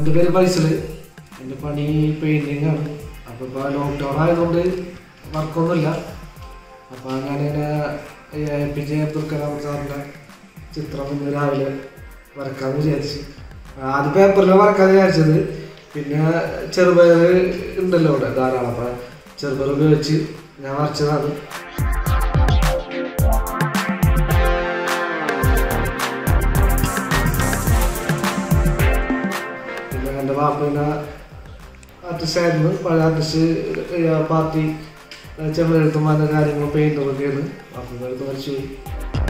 എൻ്റെ പേര് ഫൈസൽ എൻ്റെ പണി പെയിൻറ്റിങ് ആണ് അപ്പോൾ ഇപ്പോൾ ലോക്ക്ഡൗൺ ആയതുകൊണ്ട് വർക്കൊന്നുമില്ല അപ്പോൾ ഞാനിങ്ങനെ A P J Abdul Kalam സാറിൻ്റെ ചിത്രം ഇന്ന് രാവിലെ വരക്കാമെന്ന് വിചാരിച്ചു ആദ്യം പേപ്പറിൽ വരക്കാമെന്ന് വിചാരിച്ചത് പിന്നെ ചെറുപയർ ഉണ്ടല്ലോ ഇവിടെ ധാരാളം അപ്പം ചെറുപയർ ഉപയോഗിച്ച് ഞാൻ വരച്ചതാണ് പിന്നെ എൻ്റെ വാപ്പ പിന്നെ ആർട്ടിസ്റ്റ് ആയിരുന്നു പഴയ ആർട്ടിസ്റ്റ് പാർട്ടി ചെറുതെഴുത്തുമാരുടെ കാര്യങ്ങൾ പെയിൻ്ററൊക്കെയാണ് വാപ്പ എടുത്ത് മരിച്ചു പോയി